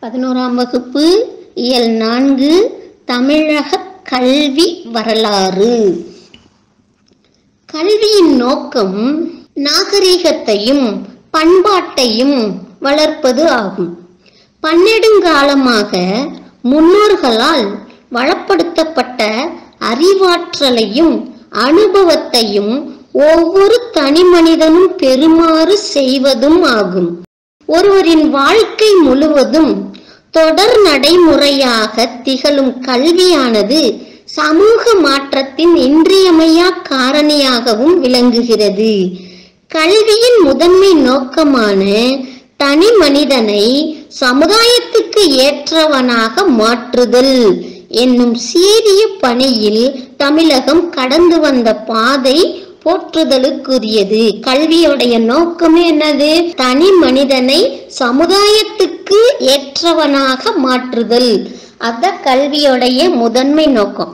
பதினோராம் வகுப்பு இயல் நான்கு தமிழக கல்வி வரலாறு கல்வியின் நோக்கம் நாகரிகத்தையும் பண்பாட்டையும் வளர்ப்பது ஆகும் பன்னெடுங்காலமாக முன்னோர்களால் வளப்படுத்தப்பட்ட அறிவாற்றலையும் அனுபவத்தையும் ஒவ்வொரு தனி மனிதனும் பெறுமாறு செய்வதும் ஆகும் ஒருவரின் வாழ்க்கை முழுவதும் தொடர் நடைமுறையாக திகழும் கல்வியானது சமூக மாற்றத்தின் இன்றியமையா காரணியாகவும் விளங்குகிறது கல்வியின் முதன்மை நோக்கமான தனி மனிதனை சமுதாயத்துக்கு ஏற்றவனாக மாற்றுதல் என்னும் சீரிய பணியில் தமிழகம் கடந்து வந்த பாதை போற்றுதலுக்குரியது கல்வியுடைய நோக்கமே என்னது தனி மனிதனை சமுதாயத்துக்கு ஏற்றவனாக மாற்றுதல் அத கல்வியுடைய முதன்மை நோக்கம்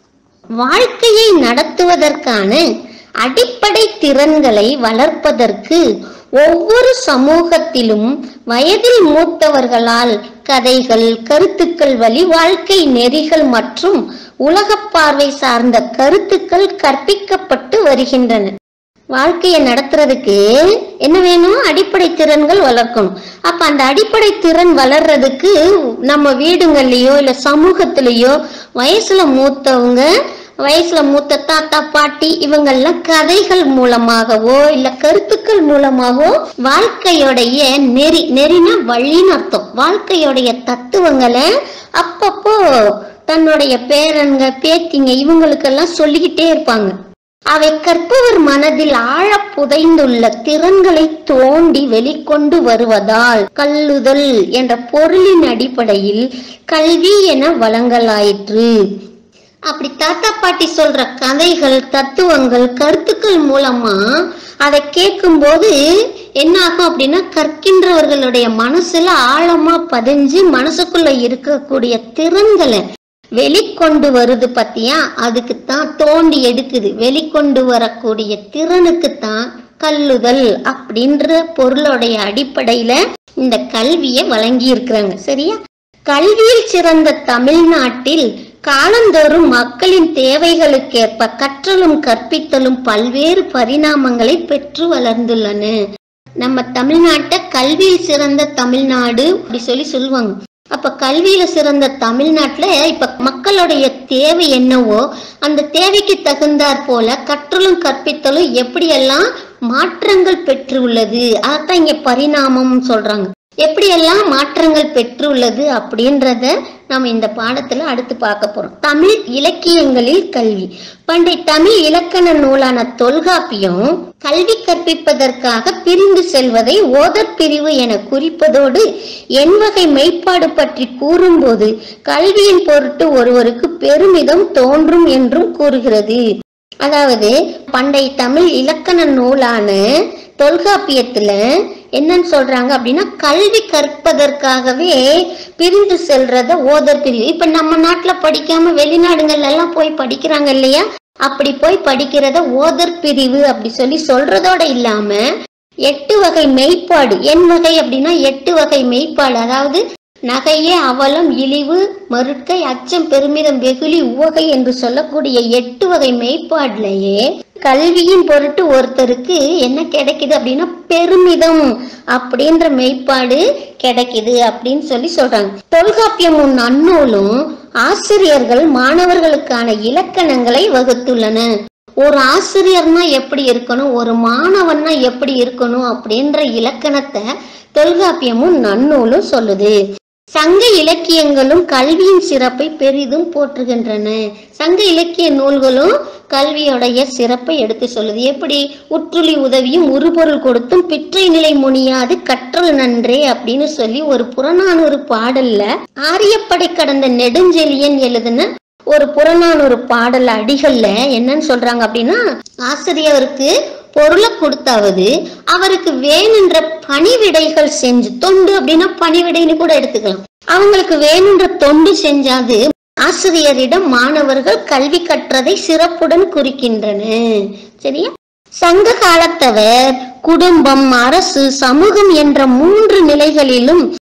வாழ்க்கையை நடத்துவதற்கான அடிப்படை திறன்களை வளர்ப்பதற்கு ஒவ்வொரு சமூகத்திலும் வயதில் மூத்தவர்களால் கதைகள் கருத்துக்கள் வழி வாழ்க்கை நெறிகள் மற்றும் உலகப் பார்வை சார்ந்த கருத்துக்கள் கற்பிக்கப்பட்டு வருகின்றன வாழ்க்கையை நடத்துறதுக்கு என்ன வேணும் அடிப்படை திறன்கள் வளர்க்கணும் அப்ப அந்த அடிப்படை திறன் வளர்றதுக்கு நம்ம வீடுங்கள்லயோ இல்ல சமூகத்திலயோ வயசுல மூத்தவங்க வயசுல மூத்த தாத்தா பாட்டி இவங்கெல்லாம் கதைகள் மூலமாகவோ இல்ல கருத்துக்கள் மூலமாகவோ வாழ்க்கையோடைய நெறி நெறினா வழின்னு அர்த்தம் வாழ்க்கையோடைய தத்துவங்களை அப்பப்போ தன்னுடைய பேரன்க பேத்திங்க இவங்களுக்கெல்லாம் சொல்லிக்கிட்டே இருப்பாங்க அவை கற்பவர் மனதில் ஆழ புதைந்துள்ள திறன்களை தோண்டி வெளிக்கொண்டு வருவதால் கல்லுதல் என்ற பொருளின் அடிப்படையில் கல்வி என வழங்கலாயிற்று அப்படி தாத்தா பாட்டி சொல்ற கதைகள் தத்துவங்கள் கருத்துக்கள் மூலமா அதை கேட்கும்போது என்ன ஆகும் அப்படின்னா கற்கின்றவர்களுடைய மனசுல ஆழமா பதிஞ்சு மனசுக்குள்ள இருக்கக்கூடிய திறன்களை வெளிக்கொண்டு வருது பத்தியா அதுக்கு தான் தோண்டி எடுக்குது வெளிக்கொண்டு வரக்கூடிய திறனுக்கு தான் கல்லுதல் அப்படின்ற பொருளுடைய அடிப்படையில இந்த கல்வியை வழங்கி இருக்கிறாங்க சரியா கல்வியில் சிறந்த தமிழ்நாட்டில் காலந்தோறும் மக்களின் தேவைகளுக்கேற்ப கற்றலும் கற்பித்தலும் பல்வேறு பரிணாமங்களை பெற்று வளர்ந்துள்ளன நம்ம தமிழ்நாட்டை கல்வியில் சிறந்த தமிழ்நாடு அப்படி சொல்லி சொல்லுவாங்க அப்ப கல்வியில சிறந்த தமிழ்நாட்டுல இப்ப மக்களுடைய தேவை என்னவோ அந்த தேவைக்கு தகுந்தாற் போல கற்றலும் கற்பித்தலும் எப்படியெல்லாம் மாற்றங்கள் பெற்று உள்ளது அதான் இங்க பரிணாமம் சொல்றாங்க எப்படியெல்லாம் மாற்றங்கள் பெற்றுள்ளது அப்படின்றத நம்ம இந்த பாடத்துல அடுத்து பார்க்க போறோம் தமிழ் இலக்கியங்களில் கல்வி பண்டை தமிழ் இலக்கண நூலான தொல்காப்பியம் கல்வி கற்பிப்பதற்காக பிரிந்து செல்வதை ஓதற் பிரிவு என குறிப்பதோடு என் வகை மெய்ப்பாடு பற்றி கூறும்போது கல்வியின் பொருட்டு ஒருவருக்கு பெருமிதம் தோன்றும் என்றும் கூறுகிறது அதாவது பண்டை தமிழ் இலக்கண நூலான தொல்காப்பியத்துல என்னன்னு சொல்றாங்க அப்படின்னா கல்வி கற்பதற்காகவே பிரிந்து செல்றத ஓதர் பிரிவு இப்ப நம்ம நாட்டுல படிக்காம வெளிநாடுகள்ல எல்லாம் போய் படிக்கிறாங்க இல்லையா அப்படி போய் படிக்கிறத ஓதர் பிரிவு அப்படி சொல்லி சொல்றதோட இல்லாம எட்டு வகை மெய்ப்பாடு என் வகை அப்படின்னா எட்டு வகை மெய்ப்பாடு அதாவது நகையே அவலம் இழிவு மறுக்கை அச்சம் பெருமிதம் வெகுளி உவகை என்று சொல்லக்கூடிய எட்டு வகை மெய்ப்பாடுலயே கல்வியின் பொருட்டு ஒருத்தருக்கு என்ன கிடைக்குது அப்படின்னா பெருமிதம் அப்படின்ற மெய்ப்பாடு கிடைக்குது அப்படின்னு சொல்லி சொல்றாங்க தொல்காப்பியமும் நன்னூலும் ஆசிரியர்கள் மாணவர்களுக்கான இலக்கணங்களை வகுத்துள்ளன ஒரு ஆசிரியர்னா எப்படி இருக்கணும் ஒரு மாணவன்னா எப்படி இருக்கணும் அப்படின்ற இலக்கணத்தை தொல்காப்பியமும் நன்னூலும் சொல்லுது சங்க இலக்கியங்களும் கல்வியின் சிறப்பை பெரிதும் போற்றுகின்றன சங்க இலக்கிய நூல்களும் கல்வியுடைய சிறப்பை எடுத்து சொல்லுது எப்படி உற்றுளி உதவியும் உருபொருள் கொடுத்தும் பிற்றை நிலை முனியாது கற்றல் நன்றே அப்படின்னு சொல்லி ஒரு புறநானூறு பாடல்ல ஆரியப்படை கடந்த நெடுஞ்செழியன் எழுதுன ஒரு புறநானூறு பாடல் அடிகள்ல என்னன்னு சொல்றாங்க அப்படின்னா ஆசிரியருக்கு பொருளை கொடுத்தாவது அவருக்கு வேணுன்ற பணிவிடைகள் செஞ்சு தொண்டு அப்படின்னா பணிவிடைன்னு கூட எடுத்துக்கலாம் அவங்களுக்கு வேணுன்ற தொண்டு செஞ்சாது ஆசிரியரிடம் மாணவர்கள் கல்வி கற்றதை சிறப்புடன் குறிக்கின்றன சரியா சங்க காலத்தவர் குடும்பம் அரசு சமூகம் என்ற மூன்று நிலைகளிலும்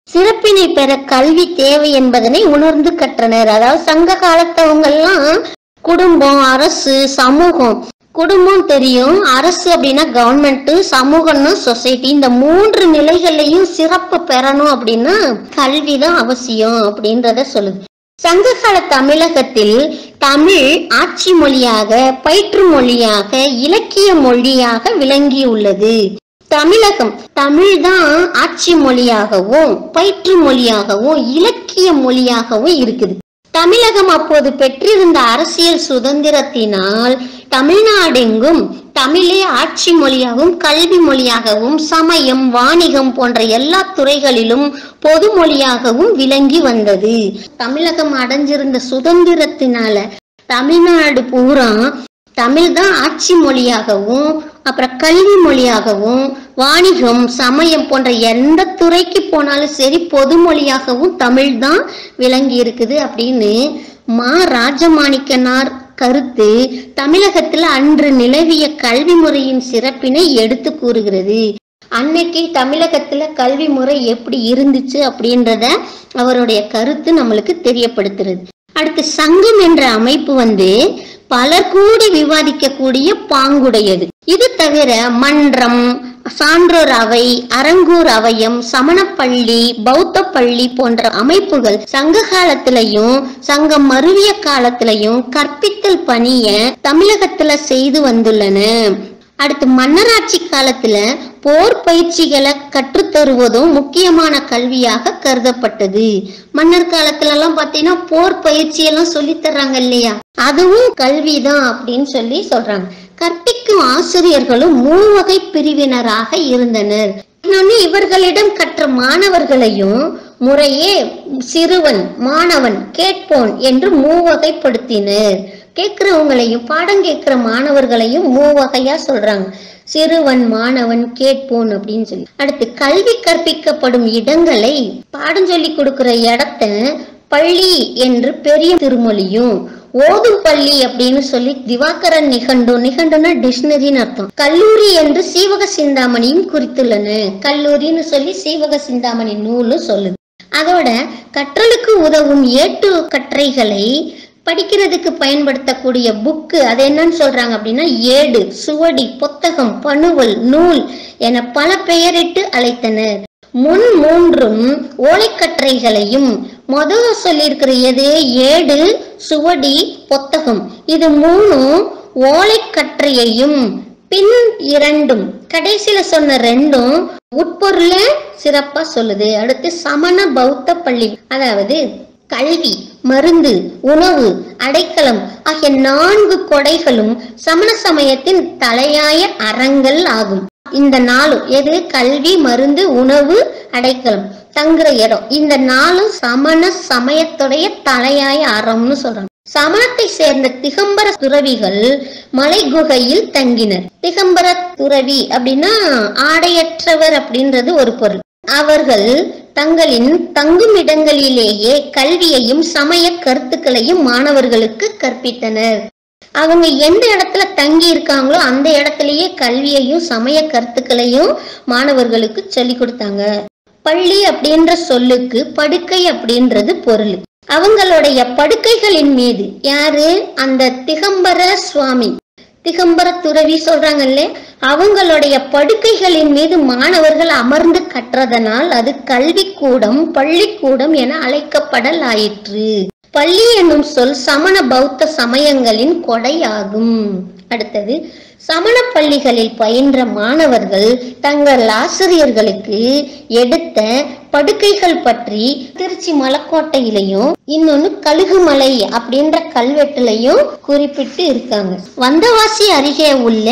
சிறப்பினை பெற கல்வி தேவை என்பதனை உணர்ந்து கற்றனர் அதாவது சங்க காலத்தவங்க எல்லாம் குடும்பம் அரசு சமூகம் குடும்பம் தெரியும் அரசு அப்படின்னா கவர்மெண்ட் சமூகம்னா சொசைட்டி இந்த மூன்று நிலைகள்லையும் சிறப்பு பெறணும் அப்படின்னா கல்விதான் அவசியம் அப்படின்றத சொல்லுது சங்ககால தமிழகத்தில் தமிழ் ஆட்சி மொழியாக பயிற்று மொழியாக இலக்கிய மொழியாக விளங்கியுள்ளது தமிழகம் தமிழ் தான் ஆட்சி மொழியாகவும் பயிற்று மொழியாகவும் இலக்கிய மொழியாகவும் இருக்குது தமிழகம் அப்போது பெற்றிருந்த அரசியல் சுதந்திரத்தினால் தமிழ்நாடெங்கும் தமிழே ஆட்சி மொழியாகவும் கல்வி மொழியாகவும் சமயம் வாணிகம் போன்ற எல்லா துறைகளிலும் பொது மொழியாகவும் விளங்கி வந்தது தமிழகம் அடைஞ்சிருந்த சுதந்திரத்தினால தமிழ்நாடு பூரா தமிழ் தான் ஆட்சி மொழியாகவும் அப்புறம் கல்வி மொழியாகவும் வாணிகம் சமயம் போன்ற எந்த துறைக்கு போனாலும் சரி பொது மொழியாகவும் தமிழ் தான் விளங்கி இருக்குது அப்படின்னு மா ராஜமாணிக்கனார் கருத்து தமிழகத்துல அன்று நிலவிய கல்வி முறையின் சிறப்பினை எடுத்து கூறுகிறது அன்னைக்கு தமிழகத்துல கல்வி முறை எப்படி இருந்துச்சு அப்படின்றத அவருடைய கருத்து நம்மளுக்கு தெரியப்படுத்துறது அடுத்து சங்கம் என்ற அமைப்பு வந்து பலர் கூடி விவாதிக்கக்கூடிய பாங்குடையது இது தவிர மன்றம் சான்றோர் அவை அரங்கூர் அவயம் சமணப்பள்ளி பௌத்த பள்ளி போன்ற அமைப்புகள் சங்க காலத்திலையும் சங்கம் மருவிய காலத்திலையும் கற்பித்தல் பணிய தமிழகத்துல செய்து வந்துள்ளன அடுத்து மன்னராட்சி காலத்துல போர் பயிற்சிகளை கற்றுத்தருவதும் முக்கியமான கல்வியாக கருதப்பட்டது மன்னர் காலத்துல எல்லாம் பாத்தீங்கன்னா போர் பயிற்சி எல்லாம் சொல்லி தர்றாங்க இல்லையா அதுவும் கல்விதான் அப்படின்னு சொல்லி சொல்றாங்க கற்பிக்கும் ஆசிரியர்களும் மூவகை பிரிவினராக இருந்தனர் இன்னொன்னு இவர்களிடம் கற்ற மாணவர்களையும் முறையே சிறுவன் மாணவன் கேட்போன் என்று மூவகைப்படுத்தினர் கேட்கிறவங்களையும் பாடம் கேட்கிற மாணவர்களையும் மூவகையா சொல்றாங்க சிறுவன் மாணவன் கேட்போன் அப்படின்னு சொல்லி அடுத்து கல்வி கற்பிக்கப்படும் இடங்களை பாடம் சொல்லி கொடுக்கிற இடத்த பள்ளி என்று பெரிய திருமொழியும் ஓதும் பள்ளி அப்படின்னு சொல்லி திவாகரன் நிகண்டு நிகண்டுனா டிக்ஷனரின்னு அர்த்தம் கல்லூரி என்று சீவக சிந்தாமணியும் குறித்துள்ளன கல்லூரின்னு சொல்லி சீவக சிந்தாமணி நூலும் சொல்லுது அதோட கற்றலுக்கு உதவும் ஏட்டு கற்றைகளை படிக்கிறதுக்கு பயன்படுத்தக்கூடிய புக்கு அது என்னன்னு சொல்றாங்க அப்படின்னா ஏடு சுவடி புத்தகம் பணுவல் நூல் என பல பெயரிட்டு அழைத்தனர் முன் மூன்றும் ஓலைக்கற்றைகளையும் முதல்ல சொல்லியிருக்கிற எது ஏடு சுவடி புத்தகம் இது மூணும் ஓலைக்கற்றையையும் பின் இரண்டும் கடைசியில சொன்ன ரெண்டும் உட்பொருள சிறப்பா சொல்லுது அடுத்து சமண பௌத்த பள்ளி அதாவது கல்வி மருந்து உணவு அடைக்கலம் ஆகிய நான்கு கொடைகளும் சமண சமயத்தின் தலையாய அறங்கள் ஆகும் இந்த நாளும் எது கல்வி மருந்து உணவு அடைக்கலம் தங்குற இடம் இந்த நாளும் சமண சமயத்துடைய தலையாய அறம்னு சொல்றாங்க சமணத்தை சேர்ந்த திகம்பர துறவிகள் மலை குகையில் தங்கினர் திகம்பர துறவி அப்படின்னா ஆடையற்றவர் அப்படின்றது ஒரு பொருள் அவர்கள் தங்களின் தங்கும் இடங்களிலேயே கல்வியையும் சமய கருத்துக்களையும் மாணவர்களுக்கு கற்பித்தனர் அவங்க எந்த இடத்துல தங்கி இருக்காங்களோ அந்த இடத்துலயே கல்வியையும் சமய கருத்துக்களையும் மாணவர்களுக்கு சொல்லி கொடுத்தாங்க பள்ளி அப்படின்ற சொல்லுக்கு படுக்கை அப்படின்றது பொருள் அவங்களுடைய படுக்கைகளின் மீது யாரு அந்த திகம்பர சுவாமி திகம்பர துறவி சொல்றாங்கல்ல அவங்களுடைய படுக்கைகளின் மீது மாணவர்கள் அமர்ந்து கற்றதனால் அது கல்விக்கூடம் பள்ளிக்கூடம் என அழைக்கப்படலாயிற்று பள்ளி என்னும் சொல் சமண பௌத்த சமயங்களின் கொடையாகும் அடுத்தது சமண பள்ளிகளில் பயின்ற மாணவர்கள் தங்கள் ஆசிரியர்களுக்கு எடுத்த படுக்கைகள் பற்றி திருச்சி மலைக்கோட்டையிலையும் இன்னொன்னு கழுகுமலை அப்படின்ற கல்வெட்டுலையும் குறிப்பிட்டு இருக்காங்க வந்தவாசி அருகே உள்ள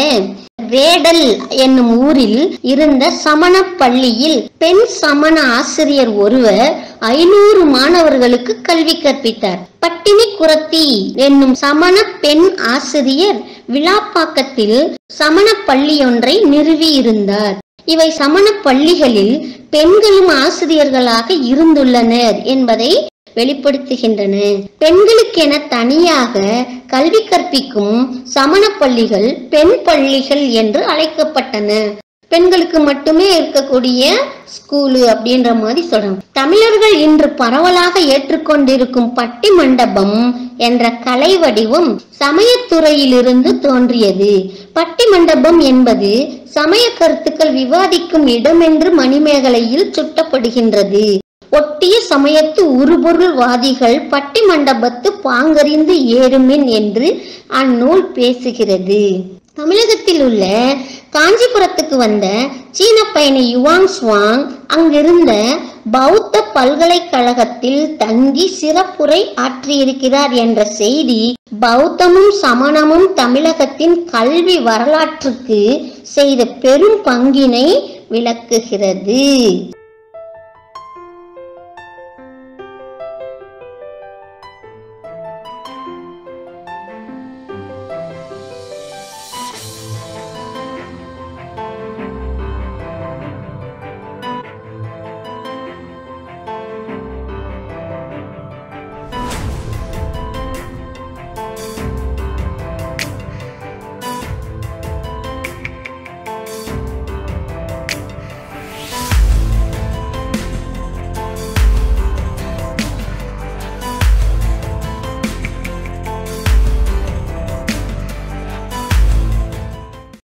வேடல் என்னும் ஊரில் இருந்த சமண பள்ளியில் பெண் சமண ஆசிரியர் ஒருவர் ஐநூறு மாணவர்களுக்கு கல்வி கற்பித்தார் பட்டினி குரத்தி என்னும் சமண பெண் ஆசிரியர் விழாப்பாக்கத்தில் சமண பள்ளியொன்றை நிறுவியிருந்தார் இவை சமண பள்ளிகளில் பெண்களும் ஆசிரியர்களாக இருந்துள்ளனர் என்பதை வெளிப்படுத்துகின்றன பெண்களுக்கென தனியாக கல்வி கற்பிக்கும் சமண பள்ளிகள் பெண் பள்ளிகள் என்று அழைக்கப்பட்டன பெண்களுக்கு மட்டுமே இருக்கக்கூடிய ஸ்கூலு அப்படின்ற மாதிரி சொல்றாங்க தமிழர்கள் இன்று பரவலாக ஏற்றுக்கொண்டிருக்கும் பட்டி மண்டபம் என்ற கலை வடிவம் சமயத்துறையிலிருந்து தோன்றியது பட்டி மண்டபம் என்பது சமய கருத்துக்கள் விவாதிக்கும் இடமென்று மணிமேகலையில் சுட்டப்படுகின்றது ஒட்டிய சமயத்து உருபொருள்வாதிகள் பட்டி மண்டபத்து பாங்கறிந்து ஏறுமின் என்று அந்நூல் பேசுகிறது தமிழகத்தில் உள்ள காஞ்சிபுரத்துக்கு வந்த சீன பயணி யுவாங் சுவாங் அங்கிருந்த பௌத்த பல்கலைக்கழகத்தில் தங்கி சிறப்புரை ஆற்றியிருக்கிறார் என்ற செய்தி பௌத்தமும் சமணமும் தமிழகத்தின் கல்வி வரலாற்றுக்கு செய்த பெரும் பங்கினை விளக்குகிறது